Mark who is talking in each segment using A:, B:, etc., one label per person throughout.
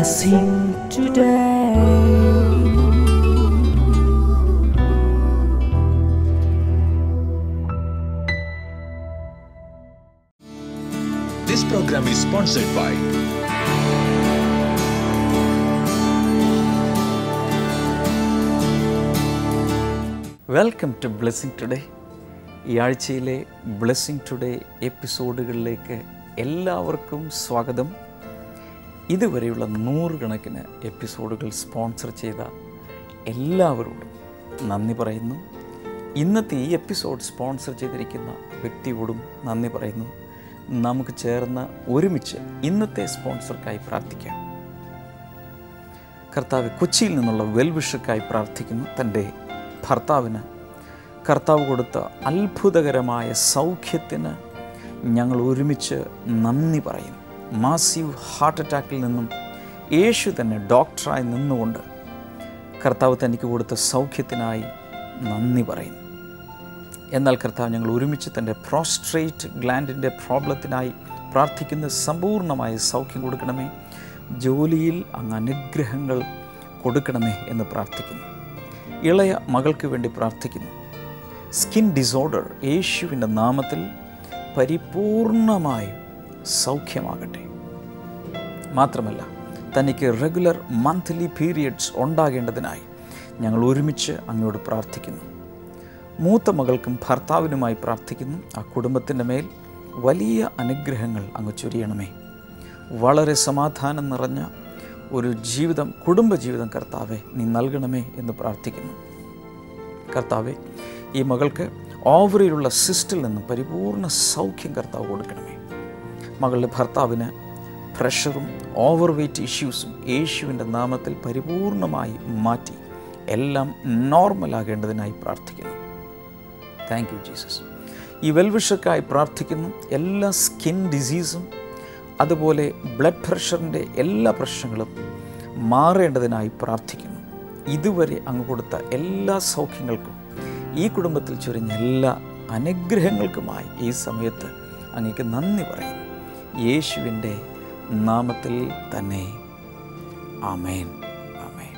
A: blessing today.
B: This program is sponsored by
C: welcome to blessing today ഈ ആഴ്ചയിലെ blessing today എപ്പിസോഡുകളിലേക്ക് എല്ലാവർക്കും സ്വാഗതം ഇതുവരെയുള്ള നൂറുകണക്കിന് എപ്പിസോഡുകൾ സ്പോൺസർ ചെയ്ത എല്ലാവരോടും നന്ദി പറയുന്നു ഇന്നത്തെ ഈ എപ്പിസോഡ് സ്പോൺസർ ചെയ്തിരിക്കുന്ന വ്യക്തിയോടും നന്ദി പറയുന്നു നമുക്ക് ചേർന്ന് ഒരുമിച്ച് ഇന്നത്തെ സ്പോൺസർക്കായി പ്രാർത്ഥിക്കാം കർത്താവ് കൊച്ചിയിൽ നിന്നുള്ള വെൽവിഷക്കായി പ്രാർത്ഥിക്കുന്നു തൻ്റെ ഭർത്താവിന് കർത്താവ് കൊടുത്ത അത്ഭുതകരമായ സൗഖ്യത്തിന് ഞങ്ങൾ ഒരുമിച്ച് നന്ദി പറയുന്നു മാസീവ് ഹാർട്ട് അറ്റാക്കിൽ നിന്നും യേശു തന്നെ ഡോക്ടറായി നിന്നുകൊണ്ട് കർത്താവ് തനിക്ക് കൊടുത്ത സൗഖ്യത്തിനായി നന്ദി പറയുന്നു എന്നാൽ കർത്താവ് ഞങ്ങൾ ഒരുമിച്ച് തൻ്റെ പ്രോസ്ട്രേറ്റ് ഗ്ലാൻഡിൻ്റെ പ്രോബ്ലത്തിനായി പ്രാർത്ഥിക്കുന്ന സമ്പൂർണ്ണമായ സൗഖ്യം കൊടുക്കണമേ ജോലിയിൽ അങ്ങ് അനുഗ്രഹങ്ങൾ കൊടുക്കണമേ എന്ന് പ്രാർത്ഥിക്കുന്നു ഇളയ മകൾക്ക് വേണ്ടി പ്രാർത്ഥിക്കുന്നു സ്കിൻ ഡിസോർഡർ യേശുവിൻ്റെ നാമത്തിൽ പരിപൂർണമായും സൗഖ്യമാകട്ടെ മാത്രമല്ല തനിക്ക് റെഗുലർ മന്ത്ലി പീരിയഡ്സ് ഉണ്ടാകേണ്ടതിനായി ഞങ്ങൾ ഒരുമിച്ച് അങ്ങോട്ട് പ്രാർത്ഥിക്കുന്നു മൂത്ത മകൾക്കും ഭർത്താവിനുമായി പ്രാർത്ഥിക്കുന്നു ആ കുടുംബത്തിൻ്റെ മേൽ വലിയ അനുഗ്രഹങ്ങൾ അങ്ങ് ചൊരിയണമേ വളരെ സമാധാനം നിറഞ്ഞ ഒരു ജീവിതം കുടുംബജീവിതം കർത്താവെ നീ നൽകണമേ എന്ന് പ്രാർത്ഥിക്കുന്നു കർത്താവെ ഈ മകൾക്ക് ഓവറിയിലുള്ള സിസ്റ്റിൽ നിന്നും പരിപൂർണ സൗഖ്യം കർത്താവ് കൊടുക്കണമേ മകളുടെ ഭർത്താവിന് പ്രഷറും ഓവർ വെയ്റ്റ് ഇഷ്യൂസും യേശുവിൻ്റെ നാമത്തിൽ പരിപൂർണമായി മാറ്റി എല്ലാം നോർമലാകേണ്ടതിനായി പ്രാർത്ഥിക്കുന്നു താങ്ക് യു ജീസസ് ഈ വെൽവിഷക്കായി പ്രാർത്ഥിക്കുന്നു എല്ലാ സ്കിൻ ഡിസീസും അതുപോലെ ബ്ലഡ് പ്രഷറിൻ്റെ എല്ലാ പ്രശ്നങ്ങളും മാറേണ്ടതിനായി പ്രാർത്ഥിക്കുന്നു ഇതുവരെ അങ്ങ് കൊടുത്ത എല്ലാ സൗഖ്യങ്ങൾക്കും ഈ കുടുംബത്തിൽ ചൊരിഞ്ഞ എല്ലാ അനുഗ്രഹങ്ങൾക്കുമായി ഈ സമയത്ത് അങ്ങേക്ക് നന്ദി പറയുന്നു യേശുവിൻ്റെ നാമത്തിൽ തന്നെ ആമേൻ ആമേൻ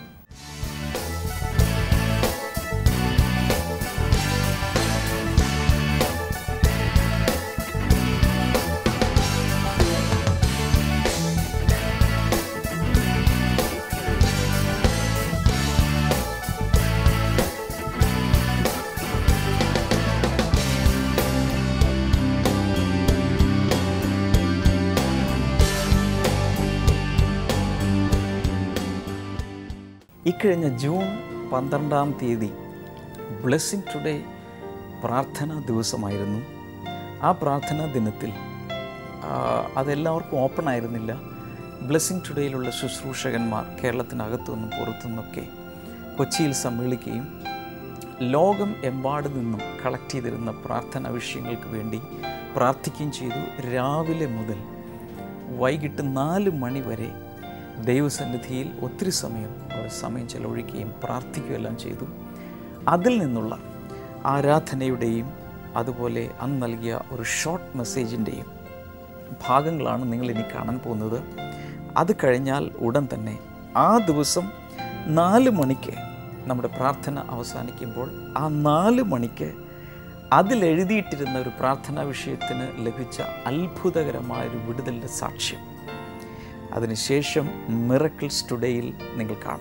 C: ഇക്കഴിഞ്ഞ ജൂൺ പന്ത്രണ്ടാം തീയതി ബ്ലെസ്സിങ് ടുഡേ പ്രാർത്ഥനാ ദിവസമായിരുന്നു ആ പ്രാർത്ഥനാ ദിനത്തിൽ ആ, അതെല്ലാവർക്കും ഓപ്പൺ ആയിരുന്നില്ല ബ്ലെസ്സിങ് ടുഡേയിലുള്ള ശുശ്രൂഷകന്മാർ കേരളത്തിനകത്തു നിന്നും പുറത്തു നിന്നൊക്കെ കൊച്ചിയിൽ സമ്മേളിക്കുകയും ലോകം എമ്പാട് നിന്നും കളക്ട് ചെയ്തിരുന്ന പ്രാർത്ഥനാ വിഷയങ്ങൾക്ക് വേണ്ടി പ്രാർത്ഥിക്കുകയും ചെയ്തു രാവിലെ മുതൽ വൈകിട്ട് നാല് മണി വരെ ദൈവസന്നിധിയിൽ ഒത്തിരി സമയം അവർ സമയം ചെലവഴിക്കുകയും പ്രാർത്ഥിക്കുകയെല്ലാം ചെയ്തു അതിൽ നിന്നുള്ള ആരാധനയുടെയും അതുപോലെ അന്ന് നൽകിയ ഒരു ഷോർട്ട് മെസ്സേജിൻ്റെയും ഭാഗങ്ങളാണ് നിങ്ങൾ ഇനി കാണാൻ പോകുന്നത് അത് കഴിഞ്ഞാൽ ഉടൻ തന്നെ ആ ദിവസം നാല് മണിക്ക് നമ്മുടെ പ്രാർത്ഥന അവസാനിക്കുമ്പോൾ ആ നാല് മണിക്ക് അതിലെഴുതിയിട്ടിരുന്ന ഒരു പ്രാർത്ഥനാ വിഷയത്തിന് ലഭിച്ച അത്ഭുതകരമായൊരു വിടുതലിൻ്റെ സാക്ഷ്യം അതിനുശേഷം മിറക്കിൾസ് ടുഡേയിൽ നിങ്ങൾ കാണും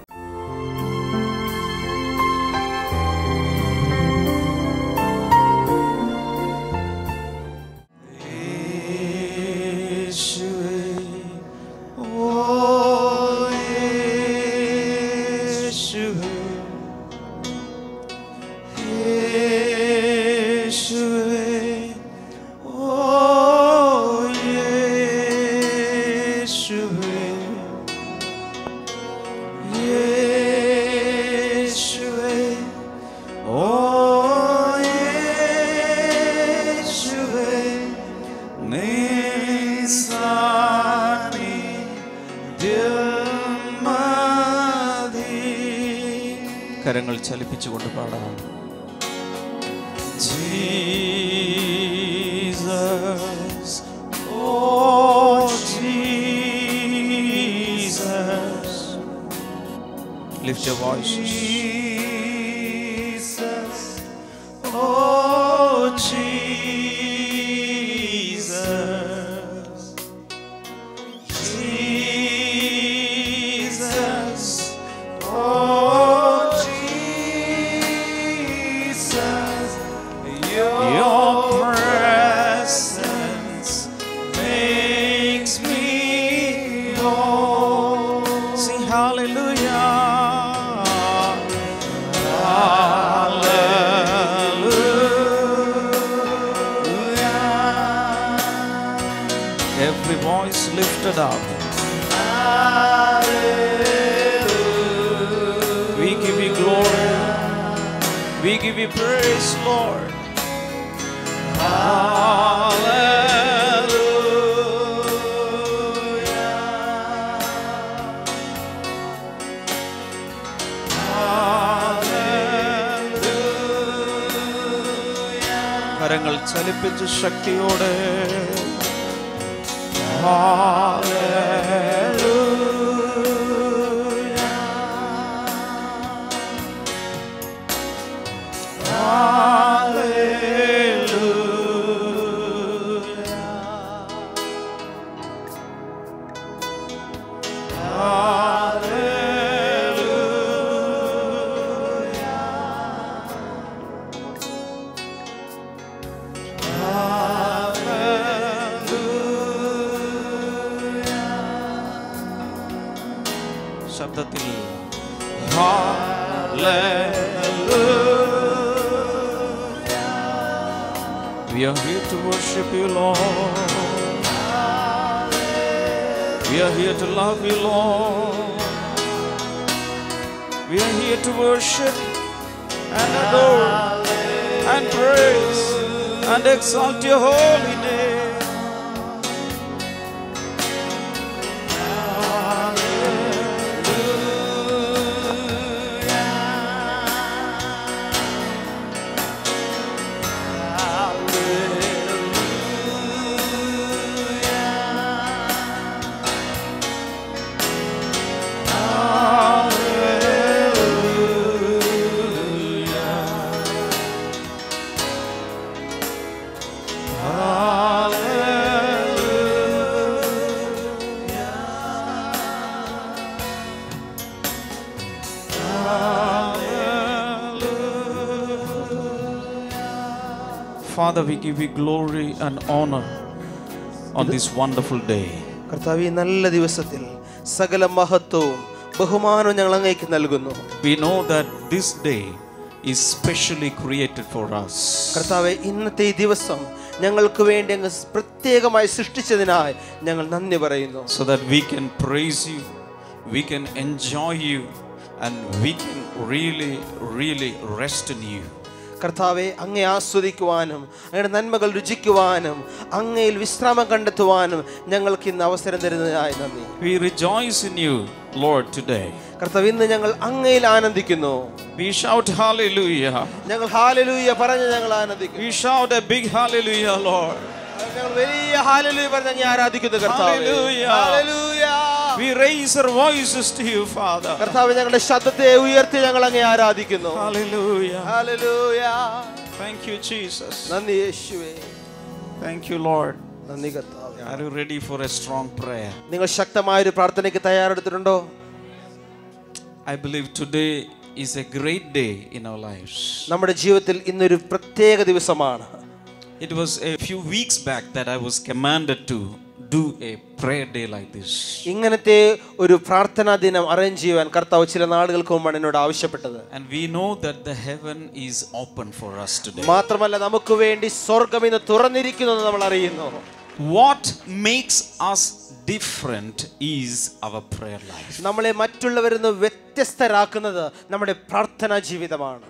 C: കരങ്ങൾ ചലിപ്പിച്ചുകൊണ്ട് പാടാം
D: Jesus, oh Jesus,
C: Lift your voices.
D: Jesus, oh Jesus, Jesus, oh Jesus, Your presence makes me whole. Sing hallelujah. Hallelujah.
C: Every voice lifted up.
D: We give you glory. We give you praise, Lord. Hallelujah.
C: കരങ്ങൾ ചലിപ്പിച്ച് ശക്തിയോടെ ശബ്ദത്തിൽ We are here to worship you, Lord. We are here to love you, Lord. We are here to worship and adore and praise and exalt your holy name. Father, we give you glory and honor on this wonderful day.
D: കർത്താവ് ഈ നല്ല ദിവസത്തിൽ സകല മഹത്വവും ബഹുമാനവും ഞങ്ങൾ അങ്ങേക്ക് നൽകുന്നു
C: We know that this day is specially created for us.
D: കർത്താവെ ഇന്നത്തെ ഈ ദിവസം ഞങ്ങൾക്ക് വേണ്ടി അങ്ങ് പ്രത്യേകമായി സൃഷ്ടിച്ചതിനായി ഞങ്ങൾ നന്ദി പറയുന്നു
C: so that we can praise you, we can enjoy you, and we can really, really rest in you.
D: കർത്താവെ അങ്ങേ ആസ്വദിക്കുവാനും അങ്ങയുടെ നന്മകൾ രുചിക്കുവാനും അങ്ങയിൽ വിശ്രാമം കണ്ടെത്തുവാനും ഞങ്ങൾക്ക് ഇന്ന് അവസരം തരുന്നതിനായി നന്ദി
C: We rejoice in you, Lord, today.
D: കർത്താവ് ഇന്ന് ഞങ്ങൾ അങ്ങയിൽ ആനന്ദിക്കുന്നു
C: We shout hallelujah.
D: ഞങ്ങൾ ഹാലലൂയ പറഞ്ഞ് ഞങ്ങൾ ആനന്ദിക്കുന്നു
C: We shout a big hallelujah, Lord.
D: ഞങ്ങൾ വലിയ ഹാലലൂയ പറഞ്ഞ് അങ്ങേ ആരാധിക്കുന്നു കർത്താവേ
C: Hallelujah.
D: Hallelujah.
C: We raise our voices to you, Father.
D: കർത്താവ് ഞങ്ങളുടെ ശബ്ദത്തെ ഉയർത്തി ഞങ്ങൾ അങ്ങേ ആരാധിക്കുന്നു
C: Hallelujah.
D: Hallelujah.
C: Thank you, Jesus.
D: നന്ദി യേശുവേ
C: Thank you, Lord.
D: നന്ദി കർത്താവേ
C: Are you ready for a strong prayer?
D: നിങ്ങൾ ശക്തമായ ഒരു പ്രാർത്ഥനയ്ക്ക് തയ്യാറെടുത്തിട്ടുണ്ടോ
C: I believe today is a great day in our lives.
D: നമ്മുടെ ജീവിതത്തിൽ ഇന്നൊരു പ്രത്യേക ദിവസമാണ്
C: It was a few weeks back that I was commanded to do a prayer day like this.
D: ഇങ്ങനത്തെ ഒരു പ്രാർത്ഥനാ ദിനം അറേഞ്ച് ചെയ്യുവാൻ കർത്താവ് ചില നാളുകൾക്ക് മുമ്പാണ് എന്നോട് ആവശ്യപ്പെട്ടത്
C: And we know that the heaven is open for us today.
D: മാത്രമല്ല നമുക്ക് വേണ്ടി സ്വർഗം ഇന്ന് തുറന്നിരിക്കുന്നു എന്ന് നമ്മൾ അറിയുന്നു
C: What makes us different is our prayer life.
D: നമ്മളെ മറ്റുള്ളവരിൽ നിന്ന് വ്യത്യസ്തരാക്കുന്നത് നമ്മുടെ പ്രാർത്ഥനാ ജീവിതമാണ്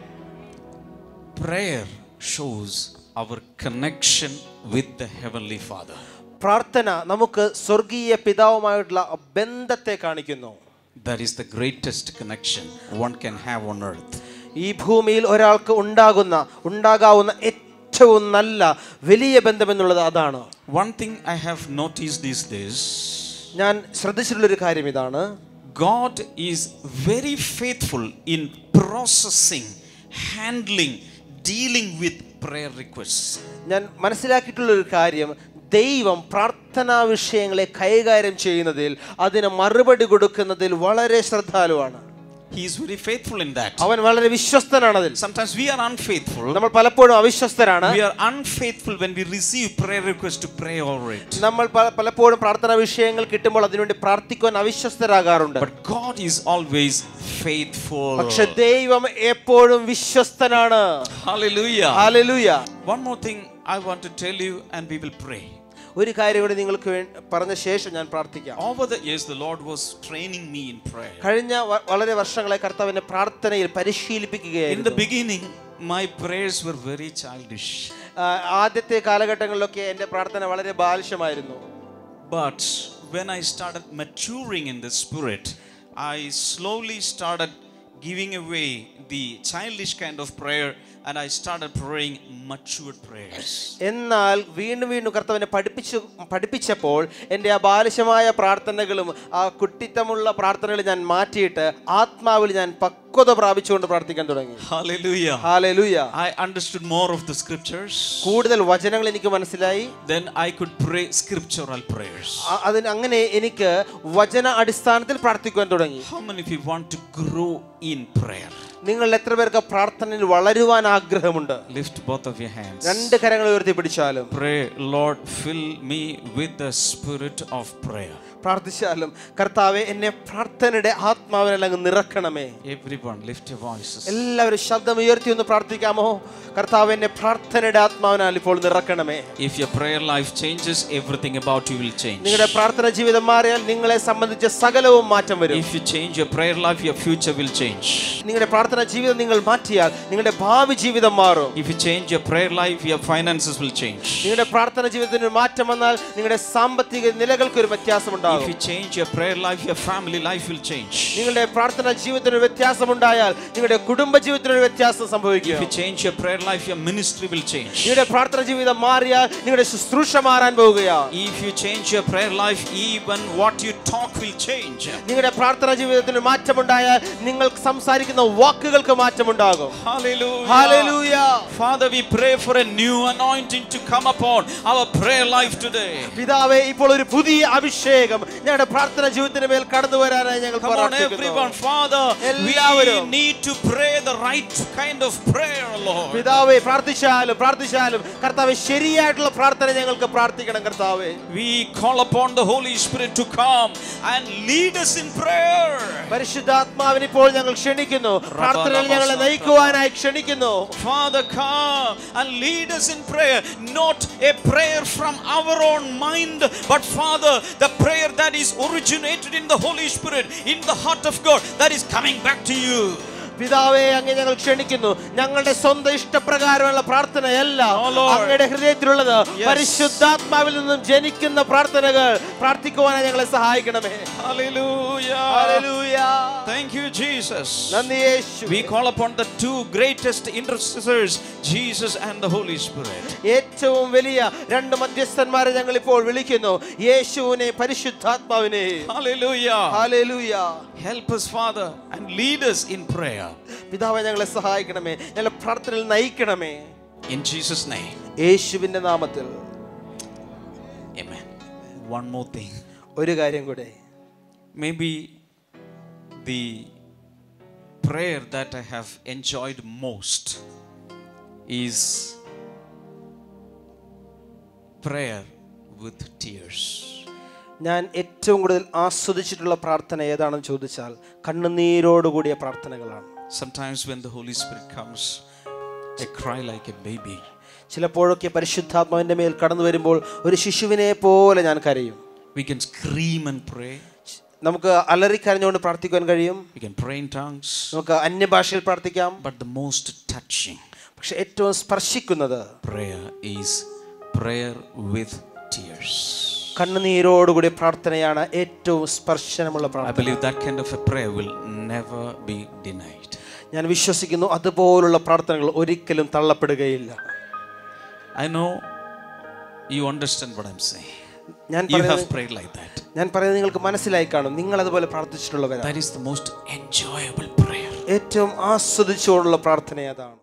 C: Prayer shows our connection with the Heavenly Father.
D: പ്രാർത്ഥന നമുക്ക് സ്വർഗീയ പിതാവുമായിട്ടുള്ള ബന്ധത്തെ കാണിക്കുന്നു
C: That is the greatest connection one can have on earth.
D: ഈ ഭൂമിയിൽ ഒരാൾക്ക് ഉണ്ടാകുന്ന ഉണ്ടാകാവുന്ന ഏറ്റവും നല്ല വലിയ ബന്ധമെന്നുള്ളത് അതാണ്
C: One thing I have noticed these days
D: ഞാൻ ശ്രദ്ധിച്ചിട്ടുള്ളൊരു കാര്യം ഇതാണ്
C: God is very faithful in processing, handling, dealing with prayer requests.
D: ഞാൻ മനസ്സിലാക്കിയിട്ടുള്ള ഒരു കാര്യം ദൈവം പ്രാർത്ഥനാ വിഷയങ്ങളെ കൈകാര്യം ചെയ്യുന്നതിൽ അതിന് മറുപടി കൊടുക്കുന്നതിൽ വളരെ ശ്രദ്ധാലുവാണ്
C: He is very faithful in that.
D: അവൻ വളരെ വിശ്വസ്തനാണ് അതിൽ
C: Sometimes we are unfaithful.
D: നമ്മൾ പലപ്പോഴും അവിശ്വസ്തരാണ്
C: We are unfaithful when we receive prayer requests to pray over it.
D: നമ്മൾ പല- പലപ്പോഴും പ്രാർത്ഥനാ വിഷയങ്ങൾ കിട്ടുമ്പോൾ അതിനുവേണ്ടി പ്രാർത്ഥിക്കുവാൻ അവിശ്വസ്തരാകാറുണ്ട്
C: But God is always faithful.
D: പക്ഷെ ദൈവം എപ്പോഴും വിശ്വസ്തനാണ്
C: Hallelujah.
D: Hallelujah
C: One more thing I want to tell you, and we will pray.
D: ഒരു കാര്യം കൂടി നിങ്ങൾക്ക് വേ- പറഞ്ഞ ശേഷം ഞാൻ പ്രാർത്ഥിക്കാം
C: Over the years, the Lord was training me in prayer.
D: കഴിഞ്ഞ വ- വളരെ വർഷങ്ങളെ കർത്താവിനെ പ്രാർത്ഥനയിൽ
C: In the
D: പരിശീലിപ്പിക്കുകയായിരുന്നു
C: beginning, my prayers were very childish.
D: ആ, ആദ്യത്തെ കാലഘട്ടങ്ങളിലൊക്കെ എൻ്റെ പ്രാർത്ഥന വളരെ ബാലിശമായിരുന്നു
C: But when I started maturing in the Spirit, I slowly started giving away the childish kind of prayer and I started praying matured prayers.
D: എന്നാൽ വീണ്ടും വീണ്ടും കർത്താവിനെ പഠിപ്പിച്ചു പഠിപ്പിച്ചപ്പോൾ എൻ്റെ ആ ബാലിശമായ പ്രാർത്ഥനകളും ആ കുട്ടിത്തമുള്ള പ്രാർത്ഥനകൾ ഞാൻ മാറ്റിയിട്ട് ആത്മാവിൽ ഞാൻ പക്വത പ്രാപിച്ചുകൊണ്ട് പ്രാർത്ഥിക്കാൻ തുടങ്ങി
C: Hallelujah.
D: Hallelujah
C: I understood more of the scriptures.
D: കൂടുതൽ വചനങ്ങൾ എനിക്ക് മനസ്സിലായി
C: Then I could pray scriptural prayers.
D: അ- അതിന് അങ്ങനെ എനിക്ക് വചന അടിസ്ഥാനത്തിൽ പ്രാർത്ഥിക്കുവാൻ തുടങ്ങി
C: How many of you want to grow in prayer?
D: നിങ്ങൾ എത്ര പേർക്ക് പ്രാർത്ഥനയിൽ വളരുവാൻ ആഗ്രഹമുണ്ട്
C: Lift both of your hands.
D: രണ്ട് കരങ്ങൾ ഉയർത്തി പിടിച്ചാലും
C: Pray, Lord, fill me with the spirit of prayer.
D: പ്രാർത്ഥിച്ചാലും കർത്താവെ എന്നെ പ്രാർത്ഥനയുടെ ആത്മാവിനാൽ അങ്ങ് നിറക്കണമേ
C: Everyone, lift your voices.
D: എല്ലാവരും ശബ്ദം ഉയർത്തി ഒന്ന് പ്രാർത്ഥിക്കാമോ കർത്താവ് എന്നെ പ്രാർത്ഥനയുടെ ആത്മാവിനാൽ ഇപ്പോൾ നിറക്കണമേ
C: If your prayer life changes, everything about you will change.
D: നിങ്ങളുടെ പ്രാർത്ഥന ജീവിതം മാറിയാൽ നിങ്ങളെ സംബന്ധിച്ച സകലവും മാറ്റം വരും
C: If you change your prayer life, your future will change.
D: നിങ്ങളുടെ പ്രാർത്ഥന ജീവിതം നിങ്ങൾ മാറ്റിയാൽ നിങ്ങളുടെ ഭാവി ജീവിതം മാറും
C: If you change your prayer life, your finances will change.
D: നിങ്ങളുടെ പ്രാർത്ഥന ജീവിതത്തിന് ഒരു മാറ്റം വന്നാൽ നിങ്ങളുടെ സാമ്പത്തിക നിലകൾക്ക് ഒരു വ്യത്യാസം
C: If
D: ഉണ്ടാകും
C: you change your prayer life, your family life will change.
D: നിങ്ങളുടെ പ്രാർത്ഥന ജീവിതത്തിന് ഒരു വ്യത്യാസം ഉണ്ടായാൽ നിങ്ങളുടെ കുടുംബ ജീവിതത്തിന് ഒരു വ്യത്യാസം സംഭവിക്കും
C: If you change your prayer life, your ministry will change.
D: നിങ്ങളുടെ പ്രാർത്ഥന ജീവിതം മാറിയാൽ നിങ്ങളുടെ ശുശ്രൂഷ മാറാൻ പോവുകയാണ്
C: If you change your prayer life, even what you talk will change.
D: നിങ്ങളുടെ പ്രാർത്ഥന ജീവിതത്തിന് മാറ്റമുണ്ടായാൽ നിങ്ങൾ സംസാരിക്കുന്ന വാക്കുകൾക്ക് മാറ്റമുണ്ടാകും
C: Hallelujah.
D: Hallelujah.
C: Father, we pray for a new anointing to come upon our prayer life today.
D: പിതാവേ ഇപ്പോൾ ഒരു പുതിയ അഭിഷേകം ഞങ്ങളുടെ പ്രാർത്ഥന ജീവിതത്തിന് മേൽ കടന്നു വരാനായി ഞങ്ങൾ
C: Come on,
D: പ്രാർത്ഥിക്കുന്നു.
C: everyone. Father, we
D: എല്ലാവരും.
C: need to pray the right kind of prayer, Lord.
D: പിതാവേ പ്രാർത്ഥിച്ചാലും പ്രാർത്ഥിച്ചാലും കർത്താവെ ശരിയായിട്ടുള്ള പ്രാർത്ഥന ഞങ്ങൾക്ക് പ്രാർത്ഥിക്കണം കർത്താവേ
C: We call upon the Holy Spirit to come and lead us in prayer.
D: പരിശുദ്ധാത്മാവിനെ ഇപ്പോൾ ഞങ്ങൾ ക്ഷണിക്കുന്നു പ്രാർത്ഥനയിൽ ഞങ്ങളെ നയിക്കുവാനായി ക്ഷണിക്കുന്നു
C: Father, come and lead us in prayer. Not a prayer from our own mind, but Father, the prayer that is originated in the Holy Spirit, in the heart of God, that is coming back to you.
D: പിതാവേ അങ്ങ് ഞങ്ങൾ ക്ഷണിക്കുന്നു ഞങ്ങളുടെ സ്വന്തം ഇഷ്ടപ്രകാരമുള്ള പ്രാർത്ഥനയല്ല
C: Oh, Lord.
D: അങ്ങയുടെ ഹൃദയത്തിലുള്ളത്
C: Yes.
D: പരിശുദ്ധാത്മാവിൽ നിന്നും ജനിക്കുന്ന പ്രാർത്ഥനകൾ പ്രാർത്ഥിക്കുവാനായി ഞങ്ങളെ സഹായിക്കണമേ
C: Hallelujah.
D: Hallelujah.
C: Thank you, Jesus.
D: നന്ദി യേശു
C: We call upon the two greatest intercessors, Jesus and the Holy Spirit.
D: ഏറ്റവും വലിയ രണ്ട് മധ്യസ്ഥന്മാരെ ഞങ്ങൾ ഇപ്പോൾ വിളിക്കുന്നു യേശുവിനെ പരിശുദ്ധാത്മാവിനെ
C: Hallelujah.
D: Hallelujah.
C: Help us, Father, and lead us in prayer.
D: പിതാവെ ഞങ്ങളെ സഹായിക്കണമേ ഞങ്ങളെ പ്രാർത്ഥനയിൽ നയിക്കണമേ
C: In Jesus' name.
D: യേശുവിന്റെ നാമത്തിൽ
C: Amen. One more thing.
D: ഒരു കാര്യം കൂടെ
C: Maybe the prayer that I have enjoyed most is prayer with tears.
D: ഞാൻ ഏറ്റവും കൂടുതൽ ആസ്വദിച്ചിട്ടുള്ള പ്രാർത്ഥന ഏതാണെന്ന് ചോദിച്ചാൽ കണ്ണുനീരോടുകൂടിയ പ്രാർത്ഥനകളാണ്
C: Sometimes when the Holy Spirit comes, I cry like a baby.
D: ചിലപ്പോഴൊക്കെ പരിശുദ്ധാത്മാവിൻ്റെ മേൽ കടന്നു വരുമ്പോൾ ഒരു ശിശുവിനെ പോലെ ഞാൻ കരയും
C: We can scream and pray.
D: നമുക്ക് അലറിക്കരഞ്ഞുകൊണ്ട് പ്രാർത്ഥിക്കാൻ കഴിയും
C: We can pray in tongues.
D: നമുക്ക് അന്യഭാഷയിൽ പ്രാർത്ഥിക്കാം
C: But the most touching
D: പക്ഷെ ഏറ്റവും സ്പർശിക്കുന്നത്
C: prayer is prayer with tears.
D: കണ്ണുനീരോടുകൂടി പ്രാർത്ഥനയാണ് ഏറ്റവും സ്പർശനമുള്ള
C: I
D: പ്രാർത്ഥന
C: believe that kind of a prayer will never be denied.
D: ഞാൻ വിശ്വസിക്കുന്നു അതുപോലുള്ള പ്രാർത്ഥനകൾ ഒരിക്കലും തള്ളപ്പെടുകയില്ല
C: I know you understand what I'm saying.
D: ഞാൻ
C: You have
D: പറയുന്നത്
C: prayed like that.
D: ഞാൻ പറയുന്നത് നിങ്ങൾക്ക് മനസ്സിലായി കാണും നിങ്ങൾ അതുപോലെ പ്രാർത്ഥിച്ചിട്ടുള്ളവരാണ്
C: That is the most enjoyable prayer.
D: ഏറ്റവും ആസ്വദിച്ചോടുള്ള പ്രാർത്ഥന അതാണ്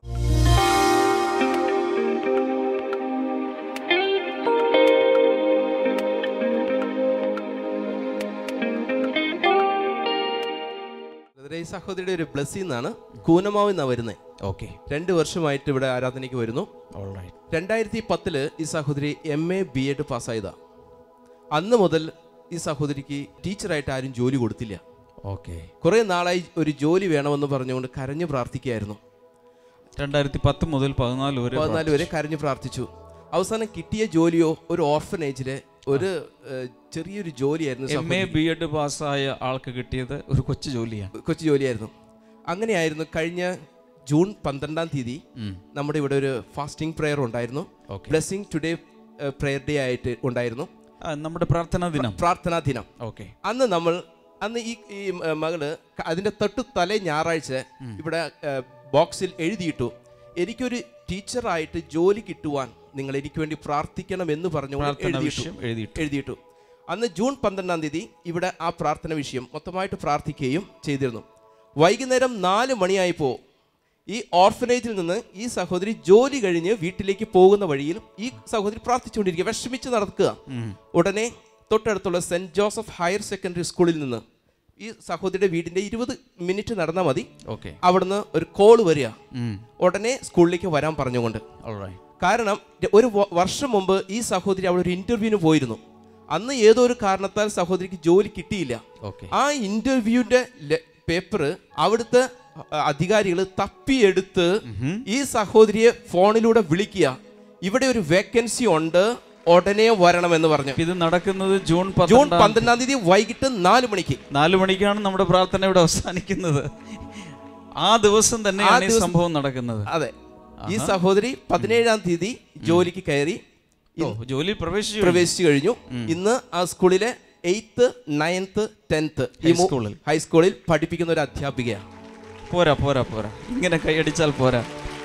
E: ബ്രദറെ, ഈ സഹോദരിയുടെ ഒരു ബ്ലസ്സിൽ നിന്നാണ് കൂനമാവിൽ നിന്നാണ് വരുന്നത്
C: Okay.
E: രണ്ട് വർഷമായിട്ട് ഇവിടെ ആരാധനയ്ക്ക് വരുന്നു
C: All right.
E: രണ്ടായിരത്തി പത്തില് ഈ സഹോദരി എം എ ബി എഡ് പാസ്സായതാ അന്ന് മുതൽ ഈ സഹോദരിക്ക് ടീച്ചറായിട്ട് ആരും ജോലി കൊടുത്തില്ല
C: Okay.
E: കുറേ നാളായി ഒരു ജോലി വേണമെന്ന് പറഞ്ഞുകൊണ്ട് കരഞ്ഞു പ്രാർത്ഥിക്കുകയായിരുന്നു
C: രണ്ടായിരത്തി പത്ത് മുതൽ പതിനാല് വരെ
E: പതിനാല് വരെ കരഞ്ഞു പ്രാർത്ഥിച്ചു അവസാനം കിട്ടിയ ജോലിയോ ഒരു ഓർഫനേജിലെ ഒരു ഏഹ്, ചെറിയൊരു ജോലിയായിരുന്നു
C: എം എ
E: സഹോദരിക്ക്.
C: ബി എഡ് പാസ്സായ ആൾക്ക് കിട്ടിയത് ഒരു കൊച്ചു ജോലിയാണ്
E: കൊച്ചു ജോലിയായിരുന്നു അങ്ങനെയായിരുന്നു കഴിഞ്ഞ ജൂൺ പന്ത്രണ്ടാം തീയതി നമ്മുടെ ഇവിടെ ഒരു ഫാസ്റ്റിംഗ് പ്രെയർ ഉണ്ടായിരുന്നു
C: Okay.
E: Blessing today prayer day ആയിട്ട് ഉണ്ടായിരുന്നു
C: ആ, നമ്മുടെ പ്രാർത്ഥനാ ദിനം
E: പ്രാർത്ഥനാ ദിനം
C: ഓക്കെ
E: അന്ന് നമ്മൾ അന്ന് ഈ ഈ മ- മകള് ക- അതിന്റെ തൊട്ട് തലേ ഞായറാഴ്ച ഇവിടെ ഏഹ്, ബോക്സിൽ എഴുതിയിട്ടു എനിക്കൊരു ടീച്ചറായിട്ട് ജോലി കിട്ടുവാൻ നിങ്ങൾ എനിക്ക് വേണ്ടി പ്രാർത്ഥിക്കണം എന്ന് പറഞ്ഞുകൊണ്ട്
C: പ്രാർത്ഥനാ
E: എഴുതിയിട്ടു
C: വിഷയം എഴുതിയിട്ടു.
E: എഴുതിയിട്ടു അന്ന് ജൂൺ പന്ത്രണ്ടാം തീയതി ഇവിടെ ആ പ്രാർത്ഥന വിഷയം മൊത്തമായിട്ട് പ്രാർത്ഥിക്കുകയും ചെയ്തിരുന്നു വൈകുന്നേരം നാല് മണിയായപ്പോൾ ഈ ഓർഫനേജിൽ നിന്ന് ഈ സഹോദരി ജോലി കഴിഞ്ഞ് വീട്ടിലേക്ക് പോകുന്ന വഴിയിൽ ഈ സഹോദരി പ്രാർത്ഥിച്ചുകൊണ്ടിരിക്കുക വിഷമിച്ച് നടക്കുക ഉടനെ തൊട്ടടുത്തുള്ള സെന്റ് ജോസഫ് ഹയർ സെക്കൻഡറി സ്കൂളിൽ നിന്ന് ഈ സഹോദരിയുടെ വീടിന്റെ ഇരുപത് മിനിറ്റ് നടന്നാൽ മതി
C: ഓക്കെ
E: അവിടുന്ന് ഒരു കോള് വരിക ഉടനെ സ്കൂളിലേക്ക് വരാൻ പറഞ്ഞുകൊണ്ട് കാരണം ര- ഒരു വ- വർഷം മുമ്പ് ഈ സഹോദരി അവിടെ ഒരു ഇന്റർവ്യൂവിന് പോയിരുന്നു അന്ന് ഏതോ ഒരു കാരണത്താൽ സഹോദരിക്ക് ജോലി കിട്ടിയില്ല
C: ഓക്കെ
E: ആ ഇന്റർവ്യൂവിന്റെ പേപ്പർ അവിടുത്തെ അധികാരികൾ തപ്പിയെടുത്ത് ഈ സഹോദരിയെ ഫോണിലൂടെ വിളിക്കുക ഇവിടെ ഒരു വേക്കൻസി ഉണ്ട് ഉടനെ വരണമെന്ന് പറഞ്ഞു
C: ഇത് നടക്കുന്നത് ജൂൺ
E: ജൂൺ
C: പന്ത്രണ്ടാം
E: പന്ത്രണ്ടാം തീയതി വൈകിട്ട് നാല് മണിക്ക്
C: നാല് മണിക്കാണ് നമ്മുടെ പ്രാർത്ഥന ഇവിടെ അവസാനിക്കുന്നത് ആ ദിവസം തന്നെയാണ് ഈ
E: ദിവസം-
C: സംഭവം നടക്കുന്നത്
E: അതെ ഈ സഹോദരി പതിനേഴാം തീയതി ജോലിക്ക് കയറി
C: ഓ ജോലി പ്രവേശിച്ചു
E: പ്രവേശിച്ചു കഴിഞ്ഞു ഇന്ന് ആ സ്കൂളിലെ എയ്ത്ത് നയൻത്ത് ടെൻത്ത്
C: ഹൈസ്കൂളിൽ.
E: ഹൈസ്കൂളിൽ പഠിപ്പിക്കുന്ന ഒരു അധ്യാപികയാണ്
C: പോരാ പോരാ പോരാ ഇങ്ങനെ കൈയടിച്ചാൽ പോരാ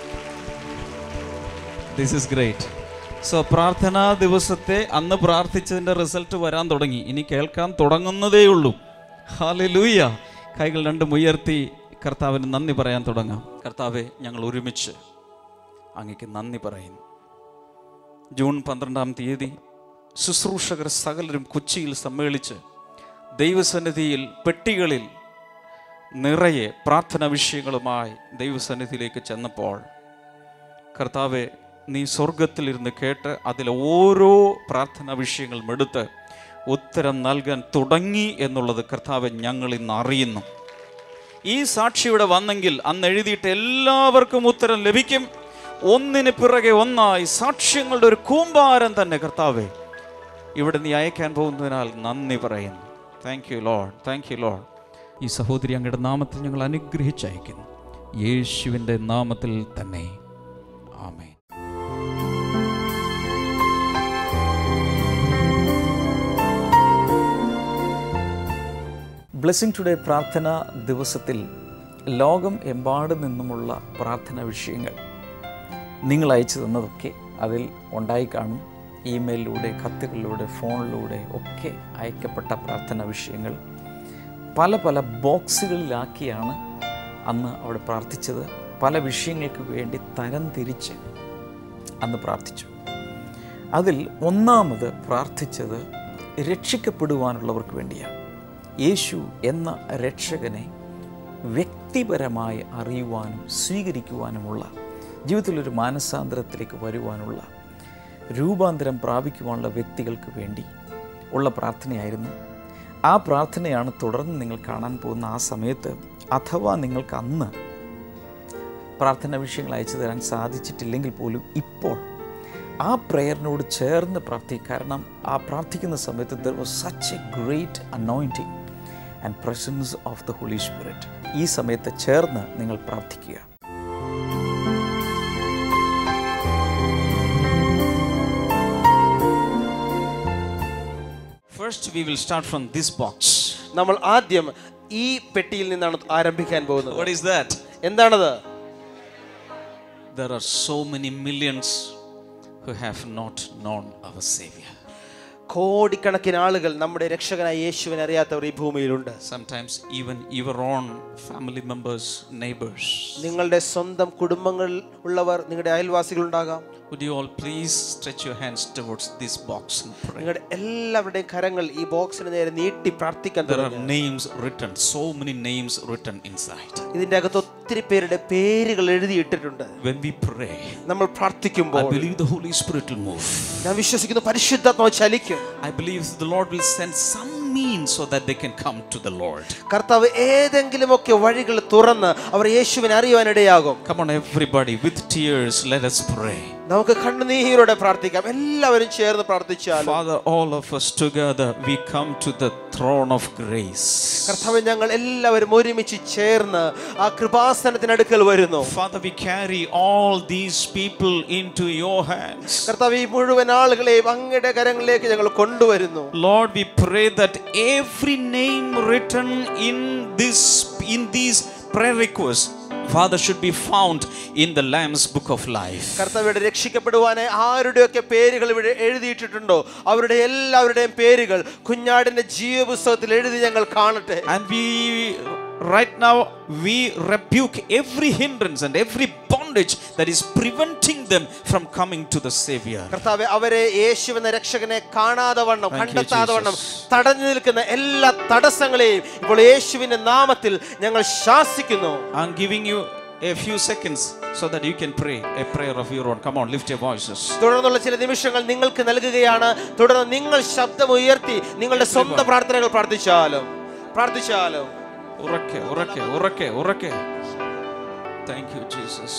C: ദിസ് ഇസ് ഗ്രേറ്റ് സോ പ്രാർത്ഥനാ ദിവസത്തെ അന്ന് പ്രാർത്ഥിച്ചതിൻ്റെ റിസൾട്ട് വരാൻ തുടങ്ങി ഇനി കേൾക്കാൻ തുടങ്ങുന്നതേ ഉള്ളൂ ഹാലലൂയ കൈകൾ രണ്ടും ഉയർത്തി കർത്താവിന് നന്ദി പറയാൻ തുടങ്ങാം കർത്താവെ ഞങ്ങൾ ഒരുമിച്ച് അങ്ങക്ക് നന്ദി പറയുന്നു ജൂൺ പന്ത്രണ്ടാം തീയതി ശുശ്രൂഷകർ സകലരും കൊച്ചിയിൽ സമ്മേളിച്ച് ദൈവസന്നിധിയിൽ പെട്ടികളിൽ നിറയെ പ്രാർത്ഥന വിഷയങ്ങളുമായി ദൈവസന്നിധിയിലേക്ക് ചെന്നപ്പോൾ കർത്താവെ നീ സ്വർഗത്തിലിരുന്ന് കേട്ട് അതിലെ ഓരോ പ്രാർത്ഥന വിഷയങ്ങളും എടുത്ത് ഉത്തരം നൽകാൻ തുടങ്ങി എന്നുള്ളത് കർത്താവെ ഞങ്ങൾ ഇന്ന് അറിയുന്നു ഈ സാക്ഷി ഇവിടെ വന്നെങ്കിൽ അന്ന് എഴുതിയിട്ട് എല്ലാവർക്കും ഉത്തരം ലഭിക്കും ഒന്നിന് പിറകെ ഒന്നായി സാക്ഷ്യങ്ങളുടെ ഒരു കൂമ്പാരം തന്നെ കർത്താവെ ഇവിടെ നീ അയക്കാൻ പോകുന്നതിനാൽ നന്ദി പറയുന്നു thank you lord thank you lord ഈ സഹോദരി അങ്ങയുടെ നാമത്തിൽ ഞങ്ങൾ അനുഗ്രഹിച്ചയക്കുന്നു യേശുവിൻ്റെ നാമത്തിൽ തന്നെ ആമേ ബ്ലെസ്സിങ് ടുഡേ പ്രാർത്ഥന ദിവസത്തിൽ ലോകം എമ്പാടും നിന്നുമുള്ള പ്രാർത്ഥന വിഷയങ്ങൾ നിങ്ങൾ അയച്ചു തന്നതൊക്കെ അതിൽ ഉണ്ടായി കാണും ഇമെയിലിലൂടെ കത്തുകളിലൂടെ ഫോണിലൂടെ ഒക്കെ അയക്കപ്പെട്ട പ്രാർത്ഥന വിഷയങ്ങൾ പല പല ബോക്സുകളിലാക്കിയാണ് അന്ന് അവിടെ പ്രാർത്ഥിച്ചത് പല വിഷയങ്ങൾക്ക് വേണ്ടി തരം തിരിച്ച് അന്ന് പ്രാർത്ഥിച്ചു അതിൽ ഒന്നാമത് പ്രാർത്ഥിച്ചത് രക്ഷിക്കപ്പെടുവാനുള്ളവർക്ക് വേണ്ടിയാണ് യേശു എന്ന രക്ഷകനെ വ്യക്തിപരമായി അറിയുവാനും സ്വീകരിക്കുവാനുമുള്ള ജീവിതത്തിലൊരു മാനസാന്തരത്തിലേക്ക് വരുവാനുള്ള രൂപാന്തരം പ്രാപിക്കുവാനുള്ള വ്യക്തികൾക്ക് വേണ്ടി ഉള്ള പ്രാർത്ഥനയായിരുന്നു ആ പ്രാർത്ഥനയാണ് തുടർന്ന് നിങ്ങൾ കാണാൻ പോകുന്ന ആ സമയത്ത് അഥവാ നിങ്ങൾക്ക് അന്ന് പ്രാർത്ഥന വിഷയങ്ങൾ അയച്ചു തരാൻ സാധിച്ചിട്ടില്ലെങ്കിൽ പോലും ഇപ്പോൾ ആ പ്രേയറിനോട് ചേർന്ന് പ്രാർത്ഥിക്കുക കാരണം ആ പ്രാർത്ഥിക്കുന്ന സമയത്ത് there was such a great anointing and presence of the holy spirit ഈ സമയത്ത് ചേർന്ന് നിങ്ങൾ പ്രാർത്ഥിക്കുക first we will start from this box
D: നമ്മൾ ആദ്യം ഈ പെട്ടിയിൽ നിന്നാണ് ആരംഭിക്കാൻ പോകുന്നത്
C: വാട്ട് ഈസ് ദാറ്റ്
D: എന്താണത്
C: there are so many millions who have not known our Savior.
D: കോടിക്കണക്കിന് ആളുകൾ നമ്മുടെ രക്ഷകനായ യേശുവിനെ അറിയാത്തവർ ഈ ഭൂമിയിലുണ്ട്
C: Sometimes even your own family members, neighbors.
D: നിങ്ങളുടെ സ്വന്തം കുടുംബങ്ങൾ ഉള്ളവർ നിങ്ങളുടെ അയൽവാസികൾ ഉണ്ടാകാം
C: Would you all please stretch your hands towards this box and pray?
D: നിങ്ങളുടെ എല്ലാവരുടെയും കരങ്ങൾ ഈ ബോക്സിന് നേരെ നീട്ടി പ്രാർത്ഥിക്കാൻ
C: There are
D: തുടങ്ങുക.
C: names written, so many names written inside.
D: ഇതിന്റെ അകത്ത് ഒത്തിരി പേരുടെ പേരുകൾ എഴുതിയിട്ടിട്ടുണ്ട്
C: When we pray,
D: നമ്മൾ
C: I
D: പ്രാർത്ഥിക്കുമ്പോൾ
C: believe the Holy Spirit will move.
D: ഞാൻ വിശ്വസിക്കുന്നു പരിശുദ്ധാത്മാവ് ചലിക്കും
C: I believe the Lord will send some means so that they can come to the Lord.
D: കർത്താവ് ഏതെങ്കിലുമൊക്കെ വഴികൾ തുറന്ന് അവർ യേശുവിനെ അറിയുവാനിടയാകും
C: Come on, everybody, with tears, let us pray.
D: നമുക്ക് കണ്ണുനീരോടെ പ്രാർത്ഥിക്കാം എല്ലാവരും ചേർന്ന് പ്രാർത്ഥിച്ചാൽ
C: Father, all of us together, we come to the throne of grace.
D: കർത്താവ് ഞങ്ങൾ എല്ലാവരും ഒരുമിച്ച് ചേർന്ന് ആ കൃപാസനത്തിനടുക്കൽ വരുന്നു
C: Father, we carry all these people into your hands.
D: കർത്താവ് ഈ മുഴുവൻ ആളുകളെയും അങ്ങയുടെ കരങ്ങളിലേക്ക് ഞങ്ങൾ കൊണ്ടുവരുന്നു
C: Lord, we pray that every name written in this in these prayer requests, Father, should be found in the Lamb's book of life.
D: കർത്താവിടെ രക്ഷിക്കപ്പെടുവാനായി ആരുടെയൊക്കെ പേരുകൾ ഇവിടെ എഴുതിയിട്ടിട്ടുണ്ടോ അവരുടെ എല്ലാവരുടെയും പേരുകൾ കുഞ്ഞാടിന്റെ ജീവപുസ്തകത്തിൽ എഴുതി ഞങ്ങൾ കാണട്ടെ
C: And we right now we rebuke every hindrance and every bondage that is preventing them from coming to the Savior.
D: കർത്താവ് അവരെ യേശുവെന്ന രക്ഷകനെ കാണാതെ വണ്ണം
C: Thank you,
D: കണ്ടെത്താതെ വണ്ണം
C: Jesus.
D: തടഞ്ഞു നിൽക്കുന്ന എല്ലാ തടസ്സങ്ങളെയും ഇപ്പോൾ യേശുവിന്റെ നാമത്തിൽ ഞങ്ങൾ ശാസിക്കുന്നു
C: I'm giving you a few seconds so that you can pray a prayer of your own. Come on, lift your voices.
D: തുടർന്നുള്ള ചില നിമിഷങ്ങൾ നിങ്ങൾക്ക് നൽകുകയാണ് തുടർന്ന് നിങ്ങൾ ശബ്ദം ഉയർത്തി നിങ്ങളുടെ സ്വന്തം പ്രാർത്ഥനകൾ പ്രാർത്ഥിച്ചാലും പ്രാർത്ഥിച്ചാലും
C: ഉറക്കെ ഉറക്കെ ഉറക്കെ ഉറക്കെ thank you Jesus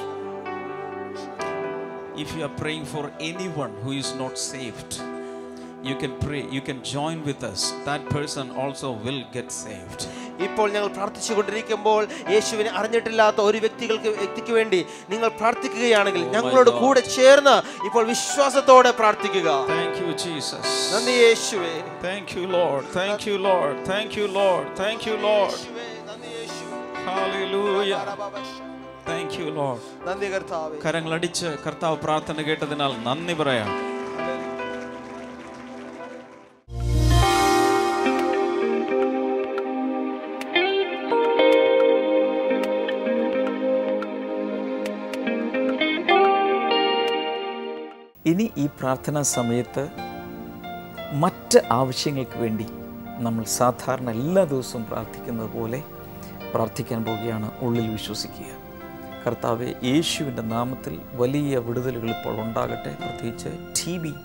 C: if you are praying for anyone who is not saved you can pray you can join with us that person also will get saved
D: ഇപ്പോൾ ഞങ്ങൾ പ്രാർത്ഥിച്ചുകൊണ്ടിരിക്കുമ്പോൾ യേശുവിനെ അറിഞ്ഞിട്ടില്ലാത്ത ഒരു വ്യക്തികൾക്ക് വ്യക്തിക്ക് വേണ്ടി നിങ്ങൾ പ്രാർത്ഥിക്കുകയാണെങ്കിൽ
C: Oh my
D: ഞങ്ങളോട്
C: God.
D: കൂടെ ചേർന്ന് ഇപ്പോൾ വിശ്വാസത്തോടെ പ്രാർത്ഥിക്കുക
C: thank you jesus
D: നന്ദി യേശുവേ
C: thank you lord thank you lord thank you lord thank you lord
D: യേശുവേ, നന്ദി യേശുവേ.
C: hallelujah thank you lord
D: നന്ദി കർത്താവേ
C: കരങ്ങളടിച്ച് കർത്താവ് പ്രാർത്ഥന കേട്ടതിനാൽ നന്ദി പറയാം
F: ഇനി ഈ പ്രാർത്ഥനാ സമയത്ത് മറ്റ് ആവശ്യങ്ങൾക്ക് വേണ്ടി നമ്മൾ സാധാരണ എല്ലാ ദിവസവും പ്രാർത്ഥിക്കുന്നത് പോലെ പ്രാർത്ഥിക്കാൻ പോവുകയാണ് ഉള്ളിൽ വിശ്വസിക്കുക കർത്താവെ യേശുവിൻ്റെ നാമത്തിൽ വലിയ വിടുതലുകൾ ഇപ്പോൾ ഉണ്ടാകട്ടെ പ്രത്യേകിച്ച് ടി ബി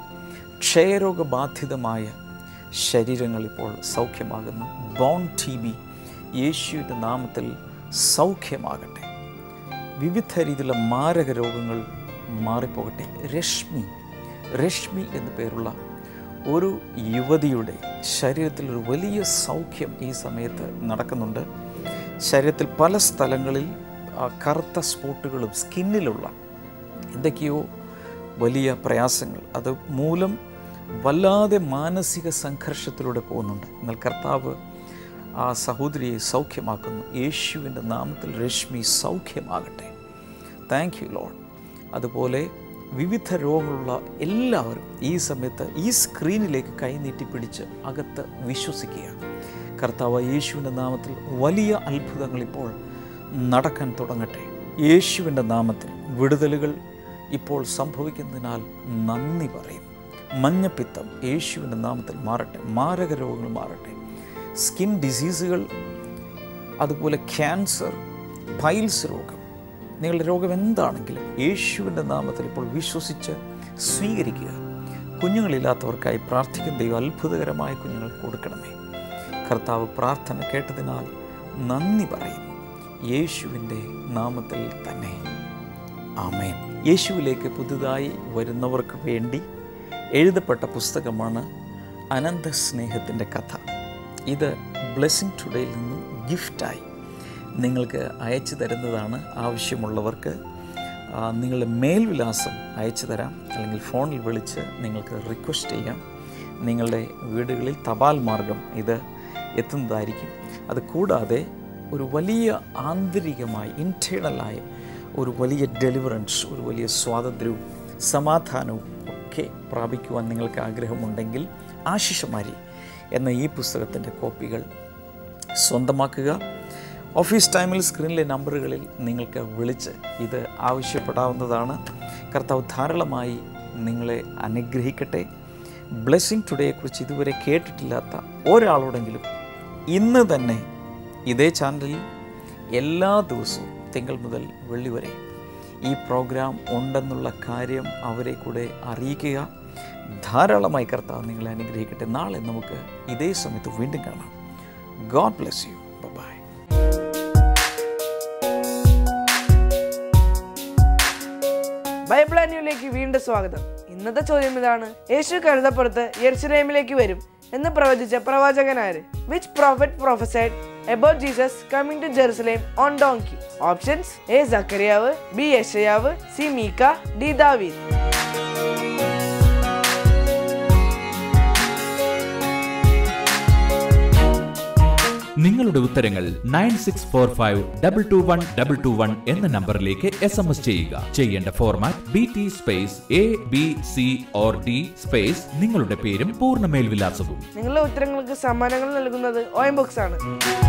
F: ക്ഷയരോഗബാധിതമായ ശരീരങ്ങൾ ഇപ്പോൾ സൗഖ്യമാകുന്നു ബോൺ ടി ബി യേശുവിൻ്റെ നാമത്തിൽ സൗഖ്യമാകട്ടെ വിവിധ രീതിയിലുള്ള മാരക രോഗങ്ങൾ മാറിപ്പോകട്ടെ രശ്മി രശ്മി എന്നു പേരുള്ള ഒരു യുവതിയുടെ ശരീരത്തിൽ ഒരു വലിയ സൗഖ്യം ഈ സമയത്ത് നടക്കുന്നുണ്ട് ശരീരത്തിൽ പല സ്ഥലങ്ങളിൽ ആ കറുത്ത സ്പോട്ടുകളും സ്കിന്നിലുള്ള എന്തൊക്കെയോ വലിയ പ്രയാസങ്ങൾ അത് മൂലം വല്ലാതെ മാനസിക സംഘർഷത്തിലൂടെ പോകുന്നുണ്ട് എന്നാൽ കർത്താവ് ആ സഹോദരിയെ സൗഖ്യമാക്കുന്നു യേശുവിൻ്റെ നാമത്തിൽ രശ്മി സൗഖ്യമാകട്ടെ താങ്ക് യു ലോഡ് അതുപോലെ വിവിധ രോഗങ്ങളുള്ള എല്ലാവരും ഈ സമയത്ത് ഈ സ്ക്രീനിലേക്ക് കൈനീട്ടി പിടിച്ച് അകത്ത് വിശ്വസിക്കുക കർത്താവ് യേശുവിൻ്റെ നാമത്തിൽ വലിയ അത്ഭുതങ്ങൾ ഇപ്പോൾ നടക്കാൻ തുടങ്ങട്ടെ യേശുവിൻ്റെ നാമത്തിൽ വിടുതലുകൾ ഇപ്പോൾ സംഭവിക്കുന്നതിനാൽ നന്ദി പറയും മഞ്ഞപ്പിത്തം യേശുവിൻ്റെ നാമത്തിൽ മാറട്ടെ മാരക രോഗങ്ങൾ മാറട്ടെ സ്കിൻ ഡിസീസുകൾ അതുപോലെ ക്യാൻസർ പൈൽസ് രോഗം നിങ്ങളുടെ രോഗം എന്താണെങ്കിലും യേശുവിൻ്റെ നാമത്തിൽ ഇപ്പോൾ വിശ്വസിച്ച് സ്വീകരിക്കുക കുഞ്ഞുങ്ങളില്ലാത്തവർക്കായി പ്രാർത്ഥിക്കുന്ന ദൈവം അത്ഭുതകരമായ കുഞ്ഞുങ്ങൾ കൊടുക്കണമേ കർത്താവ് പ്രാർത്ഥന കേട്ടതിനാൽ നന്ദി പറയുന്നു യേശുവിൻ്റെ നാമത്തിൽ തന്നെ ആമേൻ യേശുവിലേക്ക് പുതുതായി വരുന്നവർക്ക് വേണ്ടി എഴുതപ്പെട്ട പുസ്തകമാണ് അനന്ത സ്നേഹത്തിൻ്റെ കഥ ഇത് ബ്ലെസ്സിങ് ടുഡേയിൽ നിന്ന് ഗിഫ്റ്റായി നിങ്ങൾക്ക് അയച്ചു തരുന്നതാണ് ആവശ്യമുള്ളവർക്ക് ആ, നിങ്ങളുടെ മേൽവിലാസം അയച്ചു തരാം അല്ലെങ്കിൽ ഫോണിൽ വിളിച്ച് നിങ്ങൾക്ക് റിക്വസ്റ്റ് ചെയ്യാം നിങ്ങളുടെ വീടുകളിൽ തപാൽ മാർഗം ഇത് എത്തുന്നതായിരിക്കും അത് കൂടാതെ ഒരു വലിയ ആന്തരികമായി ഇൻറ്റേണലായ ഒരു വലിയ ഡെലിവറൻസ് ഒരു വലിയ സ്വാതന്ത്ര്യവും സമാധാനവും ഒക്കെ പ്രാപിക്കുവാൻ നിങ്ങൾക്ക് ആഗ്രഹമുണ്ടെങ്കിൽ ആശിഷമാരി എന്ന ഈ പുസ്തകത്തിൻ്റെ കോപ്പികൾ സ്വന്തമാക്കുക ഓഫീസ് ടൈമിൽ സ്ക്രീനിലെ നമ്പറുകളിൽ നിങ്ങൾക്ക് വിളിച്ച് ഇത് ആവശ്യപ്പെടാവുന്നതാണ് കർത്താവ് ധാരാളമായി നിങ്ങളെ അനുഗ്രഹിക്കട്ടെ ബ്ലെസ്സിങ് ടുഡേയെക്കുറിച്ച് ഇതുവരെ കേട്ടിട്ടില്ലാത്ത ഒരാളോടെങ്കിലും ഇന്ന് തന്നെ ഇതേ ചാനലിൽ എല്ലാ ദിവസവും തിങ്കൾ മുതൽ വെള്ളി വരെ ഈ പ്രോഗ്രാം ഉണ്ടെന്നുള്ള കാര്യം അവരെ കൂടെ അറിയിക്കുക ധാരാളമായി കർത്താവ് നിങ്ങളെ അനുഗ്രഹിക്കട്ടെ നാളെ നമുക്ക് ഇതേ സമയത്ത് വീണ്ടും കാണാം God bless you bye
G: Bible അന്യൂലേക്ക് വീണ്ടും സ്വാഗതം ഇന്നത്തെ ചോദ്യം ഇതാണ് യേശു കഴുതപ്പുറത്ത് യെർസലേമിലേക്ക് വരും എന്ന് പ്രവചിച്ച പ്രവാചകനാര് which prophet prophesied about Jesus coming to Jerusalem on donkey options A സക്കറിയാവ് ബി യഷയാവ് സി മീക്ക ഡി ദാവീദ്
B: നിങ്ങളുടെ ഉത്തരങ്ങൾ nine six four five double two one double two one എന്ന നമ്പറിലേക്ക് എസ് എം എസ് ചെയ്യുക ചെയ്യേണ്ട format B T space A B C or D space നിങ്ങളുടെ പേരും പൂർണ്ണ മേൽവിലാസവും
G: നിങ്ങളുടെ ഉത്തരങ്ങൾക്ക് സമ്മാനങ്ങൾ നൽകുന്നത് ഓയം ബോക്സ് ആണ്